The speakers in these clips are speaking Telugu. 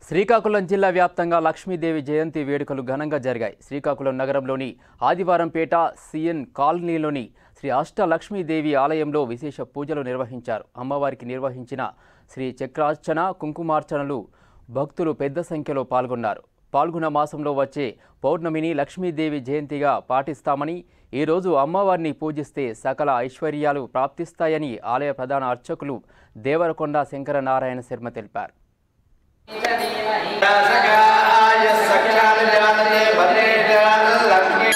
శ్రీకాకుళం జిల్లా వ్యాప్తంగా లక్ష్మీదేవి జయంతి వేడుకలు ఘనంగా జరిగాయి శ్రీకాకుళం నగరంలోని ఆదివారంపేట సిఎన్ కాలనీలోని శ్రీ అష్ట లక్ష్మీదేవి ఆలయంలో విశేష పూజలు నిర్వహించారు అమ్మవారికి నిర్వహించిన శ్రీ చక్రార్చన కుంకుమార్చనలు భక్తులు పెద్ద సంఖ్యలో పాల్గొన్నారు పాల్గొన మాసంలో వచ్చే పౌర్ణమిని లక్ష్మీదేవి జయంతిగా పాటిస్తామని ఈరోజు అమ్మవారిని పూజిస్తే సకల ఐశ్వర్యాలు ప్రాప్తిస్తాయని ఆలయ ప్రధాన అర్చకులు దేవరకొండ శంకరనారాయణ శర్మ తెలిపారు సకాయ సఖ్యాని జానతే భద్రేట లక్ష్మీ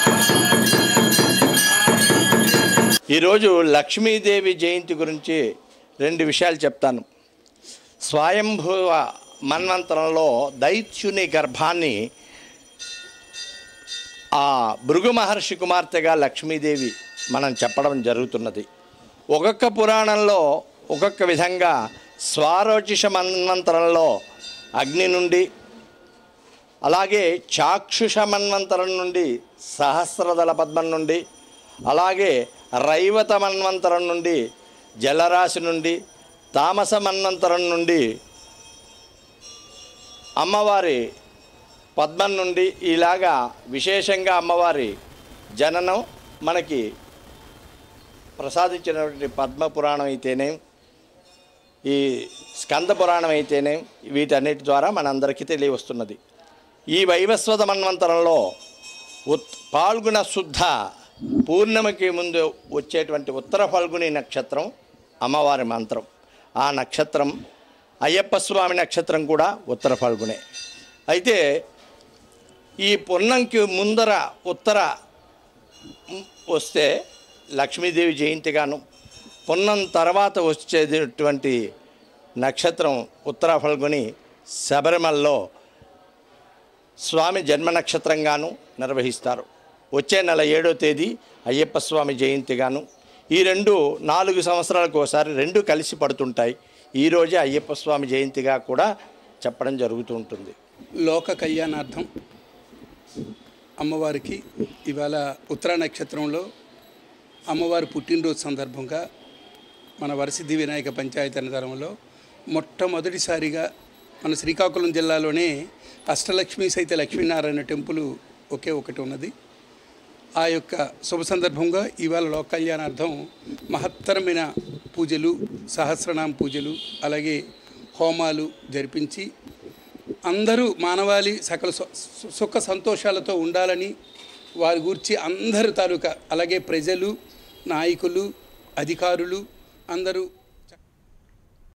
ఈరోజు లక్ష్మీదేవి జయంతి గురించి రెండు విషయాలు చెప్తాను స్వయంభువ మన్వంతరంలో దైత్యుని గర్భాన్ని ఆ భృగు మహర్షి కుమార్తెగా లక్ష్మీదేవి మనం చెప్పడం జరుగుతున్నది ఒక్కొక్క పురాణంలో ఒక్కొక్క విధంగా స్వారోచిష మన్వంతరంలో అగ్ని నుండి అలాగే చాక్షుష మన్వంతరం నుండి సహస్రదళ పద్మం నుండి అలాగే రైవత మన్వంతరం నుండి జలరాశి నుండి తామస మన్వంతరం నుండి అమ్మవారి పద్మం నుండి ఇలాగా విశేషంగా అమ్మవారి జననం మనకి ప్రసాదించినటువంటి పద్మ పురాణం అయితేనే ఈ స్కంద పురాణం అయితేనే వీటన్నిటి ద్వారా మనందరికీ తెలియవస్తున్నది ఈ వైవస్వత మన్వంతరంలో ఉత్ పాల్గొన శుద్ధ పూర్ణిమకి ముందు వచ్చేటువంటి ఉత్తర ఫల్గుని నక్షత్రం అమ్మవారి మంత్రం ఆ నక్షత్రం అయ్యప్ప స్వామి నక్షత్రం కూడా ఉత్తర ఫల్గునే అయితే ఈ పున్నంకి ముందర ఉత్తర వస్తే లక్ష్మీదేవి జయంతిగాను పున్నం తర్వాత వచ్చేటటువంటి నక్షత్రం ఉత్తర ఫల్గుని శబరిమలలో స్వామి జన్మ నక్షత్రంగాను నిర్వహిస్తారు వచ్చే నెల ఏడో తేదీ అయ్యప్ప స్వామి జయంతిగాను ఈ రెండు నాలుగు సంవత్సరాలకు ఒకసారి రెండు కలిసి పడుతుంటాయి ఈరోజే అయ్యప్ప స్వామి జయంతిగా కూడా చెప్పడం జరుగుతూ ఉంటుంది లోక కళ్యాణార్థం అమ్మవారికి ఇవాళ ఉత్తర నక్షత్రంలో అమ్మవారి పుట్టినరోజు సందర్భంగా మన వరసిద్ధి వినాయక పంచాయతీ అన్నదానంలో మొట్టమొదటిసారిగా మన శ్రీకాకుళం జిల్లాలోనే అష్టలక్ష్మి సైత లక్ష్మీనారాయణ టెంపుల్ ఒకే ఒకటి ఉన్నది ఆ యొక్క శుభ సందర్భంగా ఇవాళ లోక కళ్యాణార్థం మహత్తరమైన పూజలు సహస్రనామ పూజలు అలాగే హోమాలు జరిపించి అందరూ మానవాళి సకల సు- సు- సుఖ సంతోషాలతో ఉండాలని వారి గురించి అందరు తాలూకా అలాగే ప్రజలు నాయకులు అధికారులు అందరూ